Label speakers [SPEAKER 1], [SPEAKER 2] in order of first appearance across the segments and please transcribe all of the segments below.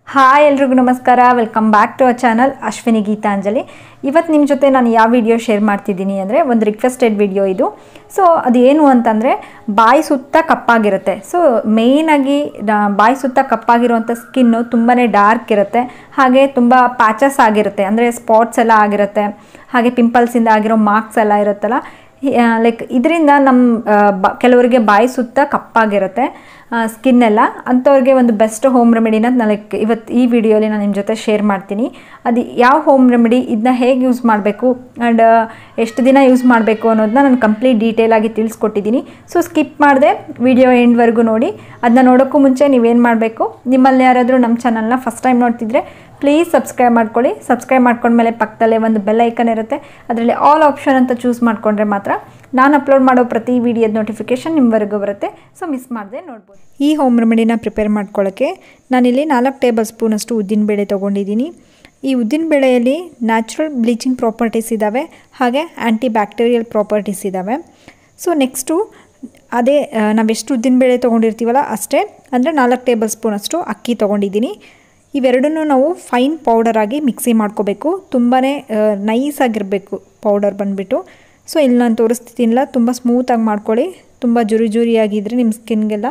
[SPEAKER 1] hi ಎಲ್ರಿಗೂ ನಮಸ್ಕಾರ welcome back to a channel Ashwini Geetanjali ಇವತ್ತು ನಿಮ್ಮ ಜೊತೆ ನಾನು ಯಾವ ವಿಡಿಯೋ ಶೇರ್ ಮಾಡ್ತಿದ್ದೀನಿ ಅಂದರೆ ಒಂದು ರಿಕ್ವೆಸ್ಟೆಡ್ ವಿಡಿಯೋ ಇದು ಸೊ ಅದೇನು ಅಂತಂದರೆ ಬಾಯಿ ಸುತ್ತ ಕಪ್ಪಾಗಿರುತ್ತೆ ಸೊ ಮೇಯ್ನಾಗಿ ಬಾಯಿ ಸುತ್ತ ಕಪ್ಪಾಗಿರುವಂಥ ಸ್ಕಿನ್ನು ತುಂಬಾ ಡಾರ್ಕ್ ಇರುತ್ತೆ ಹಾಗೆ ತುಂಬ ಪ್ಯಾಚಸ್ ಆಗಿರುತ್ತೆ ಅಂದರೆ ಸ್ಪಾಟ್ಸ್ ಎಲ್ಲ ಆಗಿರುತ್ತೆ ಹಾಗೆ ಪಿಂಪಲ್ಸಿಂದ ಆಗಿರೋ ಮಾರ್ಕ್ಸ್ ಎಲ್ಲ ಇರುತ್ತಲ್ಲ ಲೈಕ್ ಇದರಿಂದ ನಮ್ಮ ಬ ಕೆಲವರಿಗೆ ಬಾಯಿ ಸುತ್ತ ಕಪ್ಪಾಗಿರುತ್ತೆ ಸ್ಕಿನ್ ಎಲ್ಲ ಅಂಥವ್ರಿಗೆ ಒಂದು ಬೆಸ್ಟ್ ಹೋಮ್ ರೆಮಿಡಿನ ನಾನು ಲೈಕ್ ಇವತ್ತು ಈ ವಿಡಿಯೋಲಿ ನಾನು ನಿಮ್ಮ ಜೊತೆ ಶೇರ್ ಮಾಡ್ತೀನಿ ಅದು ಯಾವ ಹೋಮ್ ರೆಮಿಡಿ ಇದನ್ನ ಹೇಗೆ ಯೂಸ್ ಮಾಡಬೇಕು ಆ್ಯಂಡ್ ಎಷ್ಟು ದಿನ ಯೂಸ್ ಮಾಡಬೇಕು ಅನ್ನೋದನ್ನ ನಾನು ಕಂಪ್ಲೀಟ್ ಡೀಟೇಲಾಗಿ ತಿಳಿಸ್ಕೊಟ್ಟಿದ್ದೀನಿ ಸೊ ಸ್ಕಿಪ್ ಮಾಡಿದೆ ವಿಡಿಯೋ ಎಂಡ್ವರೆಗೂ ನೋಡಿ ಅದನ್ನ ನೋಡೋಕ್ಕೂ ಮುಂಚೆ ನೀವೇನು ಮಾಡಬೇಕು ನಿಮ್ಮಲ್ಲಿ ಯಾರಾದರೂ ನಮ್ಮ ಚಾನಲ್ನ ಫಸ್ಟ್ ಟೈಮ್ ನೋಡ್ತಿದ್ರೆ ಪ್ಲೀಸ್ ಸಬ್ಸ್ಕ್ರೈಬ್ ಮಾಡ್ಕೊಳ್ಳಿ ಸಬ್ಸ್ಕ್ರೈಬ್ ಮಾಡ್ಕೊಂಡ್ಮೇಲೆ ಪಕ್ಕದಲ್ಲೇ ಒಂದು ಬೆಲ್ ಐಕನ್ ಇರುತ್ತೆ ಅದರಲ್ಲಿ ಆಲ್ ಆಪ್ಷನ್ ಅಂತ ಚೂಸ್ ಮಾಡಿಕೊಂಡ್ರೆ ಮಾತ್ರ ನಾನು ಅಪ್ಲೋಡ್ ಮಾಡೋ ಪ್ರತಿ ವಿಡಿಯೋದ ನೋಟಿಫಿಕೇಷನ್ ನಿಮ್ಮವರೆಗೂ ಬರುತ್ತೆ ಸೊ ಮಿಸ್ ಮಾಡದೆ ನೋಡ್ಬೋದು ಈ ಹೋಮ್ ರೆಮಿಡಿನ ಪ್ರಿಪೇರ್ ಮಾಡ್ಕೊಳ್ಳೋಕ್ಕೆ ನಾನಿಲ್ಲಿ ನಾಲ್ಕು ಟೇಬಲ್ ಸ್ಪೂನಷ್ಟು ಉದ್ದಿನಬೇಳೆ ತೊಗೊಂಡಿದ್ದೀನಿ ಈ ಉದ್ದಿನಬೇಳೆಯಲ್ಲಿ ನ್ಯಾಚುರಲ್ ಬ್ಲೀಚಿಂಗ್ ಪ್ರಾಪರ್ಟೀಸ್ ಇದ್ದಾವೆ ಹಾಗೆ ಆ್ಯಂಟಿ ಬ್ಯಾಕ್ಟೀರಿಯಲ್ ಪ್ರಾಪರ್ಟೀಸ್ ಇದ್ದಾವೆ ಸೊ ನೆಕ್ಸ್ಟು ಅದೇ ನಾವೆಷ್ಟು ಉದ್ದಿನಬೇಳೆ ತೊಗೊಂಡಿರ್ತೀವಲ್ಲ ಅಷ್ಟೇ ಅಂದರೆ ನಾಲ್ಕು ಟೇಬಲ್ ಸ್ಪೂನಷ್ಟು ಅಕ್ಕಿ ತೊಗೊಂಡಿದ್ದೀನಿ ಇವೆರಡನ್ನೂ ನಾವು ಫೈನ್ ಪೌಡರಾಗಿ ಮಿಕ್ಸಿ ಮಾಡ್ಕೋಬೇಕು ತುಂಬಾ ನೈಸಾಗಿರಬೇಕು ಪೌಡರ್ ಬಂದುಬಿಟ್ಟು ಸೊ ಇಲ್ಲಿ ನಾನು ತೋರಿಸ್ತಿದ್ದೀನಿಲ್ಲ ತುಂಬ ಸ್ಮೂತಾಗಿ ಮಾಡ್ಕೊಳ್ಳಿ ತುಂಬ ಜುರಿ ಜುರಿಯಾಗಿದ್ದರೆ ನಿಮ್ಮ ಸ್ಕಿನ್ಗೆಲ್ಲ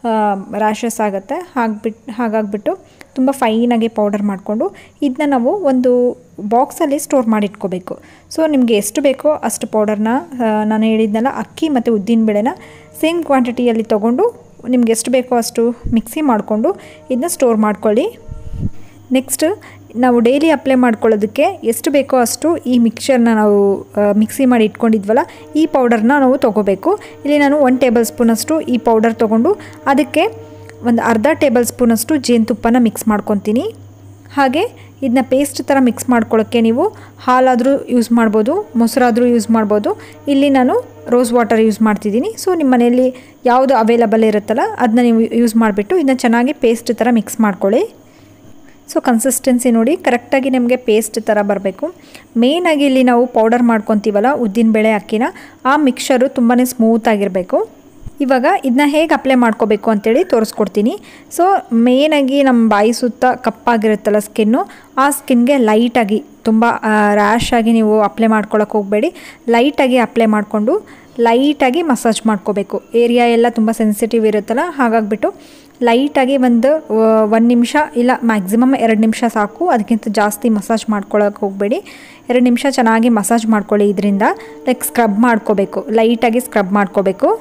[SPEAKER 1] ರ್ಯಾಷಸ್ ಆಗುತ್ತೆ ಹಾಗ್ಬಿಟ್ಟು ಹಾಗಾಗಿಬಿಟ್ಟು ತುಂಬ ಫೈನಾಗಿ ಪೌಡರ್ ಮಾಡಿಕೊಂಡು ಇದನ್ನ ನಾವು ಒಂದು ಬಾಕ್ಸಲ್ಲಿ ಸ್ಟೋರ್ ಮಾಡಿಟ್ಕೋಬೇಕು ಸೊ ನಿಮಗೆ ಎಷ್ಟು ಬೇಕೋ ಅಷ್ಟು ಪೌಡರ್ನ ನಾನು ಹೇಳಿದ್ನಲ್ಲ ಅಕ್ಕಿ ಮತ್ತು ಉದ್ದಿನಬೇಳೆನ ಸೇಮ್ ಕ್ವಾಂಟಿಟಿಯಲ್ಲಿ ತೊಗೊಂಡು ನಿಮ್ಗೆ ಎಷ್ಟು ಬೇಕೋ ಅಷ್ಟು ಮಿಕ್ಸಿ ಮಾಡಿಕೊಂಡು ಇದನ್ನ ಸ್ಟೋರ್ ಮಾಡ್ಕೊಳ್ಳಿ ನೆಕ್ಸ್ಟ್ ನಾವು ಡೈಲಿ ಅಪ್ಲೈ ಮಾಡ್ಕೊಳ್ಳೋದಕ್ಕೆ ಎಷ್ಟು ಬೇಕೋ ಅಷ್ಟು ಈ ಮಿಕ್ಸರ್ನ ನಾವು ಮಿಕ್ಸಿ ಮಾಡಿ ಇಟ್ಕೊಂಡಿದ್ವಲ್ಲ ಈ ಪೌಡರ್ನ ನಾವು ತೊಗೋಬೇಕು ಇಲ್ಲಿ ನಾನು ಒನ್ ಟೇಬಲ್ ಸ್ಪೂನಷ್ಟು ಈ ಪೌಡರ್ ತೊಗೊಂಡು ಅದಕ್ಕೆ ಒಂದು ಅರ್ಧ ಟೇಬಲ್ ಸ್ಪೂನಷ್ಟು ಜೇನುತುಪ್ಪನ ಮಿಕ್ಸ್ ಮಾಡ್ಕೊತೀನಿ ಹಾಗೆ ಇದನ್ನ ಪೇಸ್ಟ್ ಥರ ಮಿಕ್ಸ್ ಮಾಡ್ಕೊಳ್ಳೋಕ್ಕೆ ನೀವು ಹಾಲಾದರೂ ಯೂಸ್ ಮಾಡ್ಬೋದು ಮೊಸರಾದರೂ ಯೂಸ್ ಮಾಡ್ಬೋದು ಇಲ್ಲಿ ನಾನು ರೋಸ್ ವಾಟರ್ ಯೂಸ್ ಮಾಡ್ತಿದ್ದೀನಿ ಸೊ ನಿಮ್ಮ ಮನೆಯಲ್ಲಿ ಯಾವುದು ಅವೈಲಬಲ್ ಇರುತ್ತಲ್ಲ ಅದನ್ನ ನೀವು ಯೂಸ್ ಮಾಡಿಬಿಟ್ಟು ಇದನ್ನ ಚೆನ್ನಾಗಿ ಪೇಸ್ಟ್ ಥರ ಮಿಕ್ಸ್ ಮಾಡ್ಕೊಳ್ಳಿ ಸೊ ಕನ್ಸಿಸ್ಟೆನ್ಸಿ ನೋಡಿ ಕರೆಕ್ಟಾಗಿ ನಮಗೆ ಪೇಸ್ಟ್ ಥರ ಬರಬೇಕು ಮೇಯ್ನಾಗಿ ಇಲ್ಲಿ ನಾವು ಪೌಡರ್ ಮಾಡ್ಕೊತೀವಲ್ಲ ಉದ್ದಿನಬೇಳೆ ಅಕ್ಕಿನ ಆ ಮಿಕ್ಸರು ತುಂಬಾ ಸ್ಮೂತಾಗಿರಬೇಕು ಇವಾಗ ಇದನ್ನ ಹೇಗೆ ಅಪ್ಲೈ ಮಾಡ್ಕೋಬೇಕು ಅಂತೇಳಿ ತೋರಿಸ್ಕೊಡ್ತೀನಿ ಸೊ ಮೇಯ್ನಾಗಿ ನಮ್ಮ ಬಾಯಿ ಸುತ್ತ ಕಪ್ಪಾಗಿರುತ್ತಲ್ಲ ಸ್ಕಿನ್ನು ಆ ಸ್ಕಿನ್ಗೆ ಲೈಟಾಗಿ ತುಂಬ ರ್ಯಾಶ್ ಆಗಿ ನೀವು ಅಪ್ಲೈ ಮಾಡ್ಕೊಳಕ್ಕೆ ಹೋಗಬೇಡಿ ಲೈಟಾಗಿ ಅಪ್ಲೈ ಮಾಡಿಕೊಂಡು ಲೈಟಾಗಿ ಮಸಾಜ್ ಮಾಡ್ಕೋಬೇಕು ಏರಿಯಾ ಎಲ್ಲ ತುಂಬ ಸೆನ್ಸಿಟಿವ್ ಇರುತ್ತಲ್ಲ ಹಾಗಾಗಿಬಿಟ್ಟು ಲೈಟಾಗಿ ಒಂದು ಒಂದು ನಿಮಿಷ ಇಲ್ಲ ಮ್ಯಾಕ್ಸಿಮಮ್ ಎರಡು ನಿಮಿಷ ಸಾಕು ಅದಕ್ಕಿಂತ ಜಾಸ್ತಿ ಮಸಾಜ್ ಮಾಡ್ಕೊಳಕ್ಕೆ ಹೋಗಬೇಡಿ ಎರಡು ನಿಮಿಷ ಚೆನ್ನಾಗಿ ಮಸಾಜ್ ಮಾಡ್ಕೊಳ್ಳಿ ಇದರಿಂದ ಲೈಕ್ ಸ್ಕ್ರಬ್ ಮಾಡ್ಕೋಬೇಕು ಲೈಟಾಗಿ ಸ್ಕ್ರಬ್ ಮಾಡ್ಕೋಬೇಕು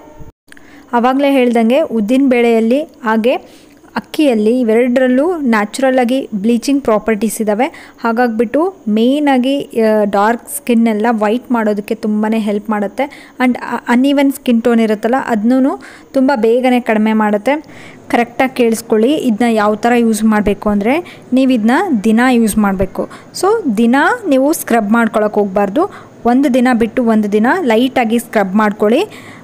[SPEAKER 1] ಆವಾಗಲೇ ಹೇಳ್ದಂಗೆ ಉದ್ದಿನ ಬೇಳೆಯಲ್ಲಿ ಹಾಗೆ ಅಕ್ಕಿಯಲ್ಲಿ ಇವೆರಡರಲ್ಲೂ ನ್ಯಾಚುರಲಾಗಿ ಬ್ಲೀಚಿಂಗ್ ಪ್ರಾಪರ್ಟೀಸ್ ಇದ್ದಾವೆ ಹಾಗಾಗಿಬಿಟ್ಟು ಮೇಯ್ನಾಗಿ ಡಾರ್ಕ್ ಸ್ಕಿನ್ನೆಲ್ಲ ವೈಟ್ ಮಾಡೋದಕ್ಕೆ ತುಂಬಾ ಹೆಲ್ಪ್ ಮಾಡುತ್ತೆ ಆ್ಯಂಡ್ ಅನ್ಈವನ್ ಸ್ಕಿನ್ ಟೋನ್ ಇರುತ್ತಲ್ಲ ಅದನ್ನೂ ತುಂಬ ಬೇಗನೆ ಕಡಿಮೆ ಮಾಡುತ್ತೆ ಕರೆಕ್ಟಾಗಿ ಕೇಳಿಸ್ಕೊಳ್ಳಿ ಇದನ್ನ ಯಾವ ಥರ ಯೂಸ್ ಮಾಡಬೇಕು ಅಂದರೆ ನೀವು ಇದನ್ನ ದಿನ ಯೂಸ್ ಮಾಡಬೇಕು ಸೊ ದಿನ ನೀವು ಸ್ಕ್ರಬ್ ಮಾಡ್ಕೊಳಕ್ಕೆ ಹೋಗಬಾರ್ದು ಒಂದು ದಿನ ಬಿಟ್ಟು ಒಂದು ದಿನ ಲೈಟಾಗಿ ಸ್ಕ್ರಬ್ ಮಾಡ್ಕೊಳ್ಳಿ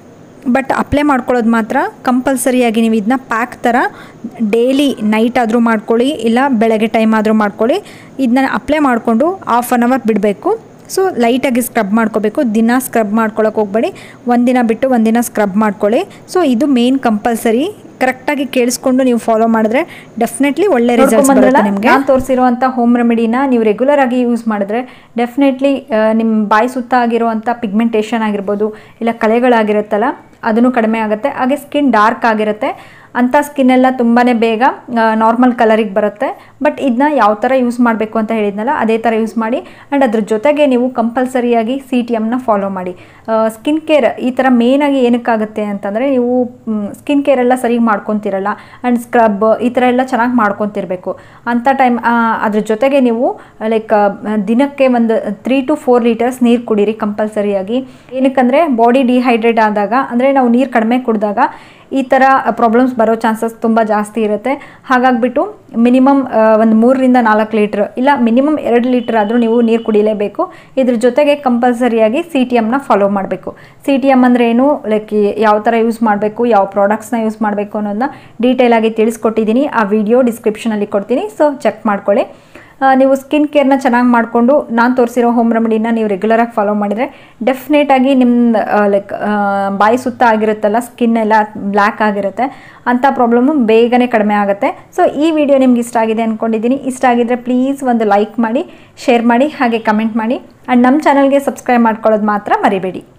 [SPEAKER 1] ಬಟ್ ಅಪ್ಲೈ ಮಾಡ್ಕೊಳ್ಳೋದು ಮಾತ್ರ ಕಂಪಲ್ಸರಿಯಾಗಿ ನೀವು ಇದನ್ನ ಪ್ಯಾಕ್ ಥರ ಡೈಲಿ ನೈಟ್ ಆದರೂ ಮಾಡ್ಕೊಳ್ಳಿ ಇಲ್ಲ ಬೆಳಗ್ಗೆ ಟೈಮ್ ಆದರೂ ಮಾಡ್ಕೊಳ್ಳಿ ಇದನ್ನ ಅಪ್ಲೈ ಮಾಡಿಕೊಂಡು ಹಾಫ್ ಆನ್ ಅವರ್ ಬಿಡಬೇಕು ಸೊ ಲೈಟಾಗಿ ಸ್ಕ್ರಬ್ ಮಾಡ್ಕೋಬೇಕು ದಿನ ಸ್ಕ್ರಬ್ ಮಾಡ್ಕೊಳಕ್ಕೆ ಹೋಗಬೇಡಿ ಒಂದಿನ ಬಿಟ್ಟು ಒಂದಿನ ಸ್ಕ್ರಬ್ ಮಾಡ್ಕೊಳ್ಳಿ ಸೊ ಇದು ಮೇನ್ ಕಂಪಲ್ಸರಿ ಕರೆಕ್ಟಾಗಿ ಕೇಳಿಸ್ಕೊಂಡು ನೀವು ಫಾಲೋ ಮಾಡಿದ್ರೆ ಡೆಫಿನೆಟ್ಲಿ ಒಳ್ಳೆ ರಿಸಲ್ಟ್ಸ್ ಬರುತ್ತೆ ನಿಮಗೆ ನಾನು ತೋರಿಸಿರುವಂಥ ಹೋಮ್ ರೆಮಿಡಿನ ನೀವು ರೆಗ್ಯುಲರ್ ಆಗಿ ಯೂಸ್ ಮಾಡಿದ್ರೆ ಡೆಫಿನೆಟ್ಲಿ ನಿಮ್ಮ ಬಾಯಿ ಸುತ್ತ ಆಗಿರುವಂಥ ಪಿಗ್ಮೆಂಟೇಷನ್ ಆಗಿರ್ಬೋದು ಇಲ್ಲ ಕಲೆಗಳಾಗಿರುತ್ತಲ್ಲ ಅದನ್ನು ಕಡಿಮೆ ಆಗುತ್ತೆ ಹಾಗೆ ಸ್ಕಿನ್ ಡಾರ್ಕ್ ಆಗಿರುತ್ತೆ ಅಂಥ ಸ್ಕಿನ್ನೆಲ್ಲ ತುಂಬಾ ಬೇಗ ನಾರ್ಮಲ್ ಕಲರಿಗೆ ಬರುತ್ತೆ ಬಟ್ ಇದನ್ನ ಯಾವ ಥರ ಯೂಸ್ ಮಾಡಬೇಕು ಅಂತ ಹೇಳಿದ್ನಲ್ಲ ಅದೇ ಥರ ಯೂಸ್ ಮಾಡಿ ಆ್ಯಂಡ್ ಅದ್ರ ಜೊತೆಗೆ ನೀವು ಕಂಪಲ್ಸರಿಯಾಗಿ ಸಿ ಟಿ ಎಮ್ನ ಫಾಲೋ ಮಾಡಿ ಸ್ಕಿನ್ ಕೇರ್ ಈ ಥರ ಮೇಯ್ನಾಗಿ ಏನಕ್ಕಾಗುತ್ತೆ ಅಂತಂದರೆ ನೀವು ಸ್ಕಿನ್ ಕೇರ್ ಎಲ್ಲ ಸರಿಗೆ ಮಾಡ್ಕೊತಿರಲ್ಲ ಆ್ಯಂಡ್ ಸ್ಕ್ರಬ್ ಈ ಥರ ಎಲ್ಲ ಚೆನ್ನಾಗಿ ಮಾಡ್ಕೊತಿರ್ಬೇಕು ಅಂಥ ಟೈಮ್ ಅದ್ರ ಜೊತೆಗೆ ನೀವು ಲೈಕ್ ದಿನಕ್ಕೆ ಒಂದು ತ್ರೀ ಟು ಫೋರ್ ಲೀಟರ್ಸ್ ನೀರು ಕುಡೀರಿ ಕಂಪಲ್ಸರಿಯಾಗಿ ಏನಕ್ಕಂದರೆ ಬಾಡಿ ಡಿಹೈಡ್ರೇಟ್ ಆದಾಗ ಅಂದರೆ ನಾವು ನೀರು ಕಡಿಮೆ ಕುಡಿದಾಗ ಈ ಥರ ಪ್ರಾಬ್ಲಮ್ಸ್ ಬರೋ ಚಾನ್ಸಸ್ ತುಂಬ ಜಾಸ್ತಿ ಇರುತ್ತೆ ಹಾಗಾಗಿಬಿಟ್ಟು ಮಿನಿಮಮ್ ಒಂದು ಮೂರರಿಂದ ನಾಲ್ಕು ಲೀಟ್ರ್ ಇಲ್ಲ ಮಿನಿಮಮ್ ಎರಡು ಲೀಟ್ರ್ ಆದರೂ ನೀವು ನೀರು ಕುಡಿಲೇಬೇಕು ಇದ್ರ ಜೊತೆಗೆ ಕಂಪಲ್ಸರಿಯಾಗಿ ಸಿ ಟಿ ಎಮ್ನ ಫಾಲೋ ಮಾಡಬೇಕು ಸಿ ಟಿ ಎಮ್ ಅಂದರೆ ಏನು ಲೈಕ್ ಯಾವ ಥರ ಯೂಸ್ ಮಾಡಬೇಕು ಯಾವ ಪ್ರಾಡಕ್ಟ್ಸ್ನ ಯೂಸ್ ಮಾಡಬೇಕು ಅನ್ನೋದನ್ನ ಡೀಟೇಲಾಗಿ ತಿಳಿಸ್ಕೊಟ್ಟಿದ್ದೀನಿ ಆ ವಿಡಿಯೋ ಡಿಸ್ಕ್ರಿಪ್ಷನಲ್ಲಿ ಕೊಡ್ತೀನಿ ಸೊ ಚೆಕ್ ಮಾಡ್ಕೊಳ್ಳಿ ಆ, ನೀವು ಸ್ಕಿನ್ ಕೇರ್ನ ಚೆನ್ನಾಗಿ ಮಾಡಿಕೊಂಡು ನಾನು ತೋರಿಸಿರೋ ಹೋಮ್ ರೆಮಿಡಿನ ನೀವು ರೆಗ್ಯುಲರಾಗಿ ಫಾಲೋ ಮಾಡಿದರೆ ಡೆಫಿನೆಟಾಗಿ ನಿಮ್ಮ ಲೈಕ್ ಬಾಯಿ ಸುತ್ತ ಆಗಿರುತ್ತಲ್ಲ ಸ್ಕಿನ್ ಎಲ್ಲ ಬ್ಲ್ಯಾಕ್ ಆಗಿರುತ್ತೆ ಅಂಥ ಪ್ರಾಬ್ಲಮ್ಮು ಬೇಗನೆ ಕಡಿಮೆ ಆಗುತ್ತೆ ಸೊ ಈ ವಿಡಿಯೋ ನಿಮ್ಗೆ ಇಷ್ಟ ಆಗಿದೆ ಅಂದ್ಕೊಂಡಿದ್ದೀನಿ ಇಷ್ಟ ಆಗಿದ್ರೆ ಪ್ಲೀಸ್ ಒಂದು ಲೈಕ್ ಮಾಡಿ ಶೇರ್ ಮಾಡಿ ಹಾಗೆ ಕಮೆಂಟ್ ಮಾಡಿ ಆ್ಯಂಡ್ ನಮ್ಮ ಚಾನಲ್ಗೆ ಸಬ್ಸ್ಕ್ರೈಬ್ ಮಾಡ್ಕೊಳ್ಳೋದು ಮಾತ್ರ ಮರಿಬೇಡಿ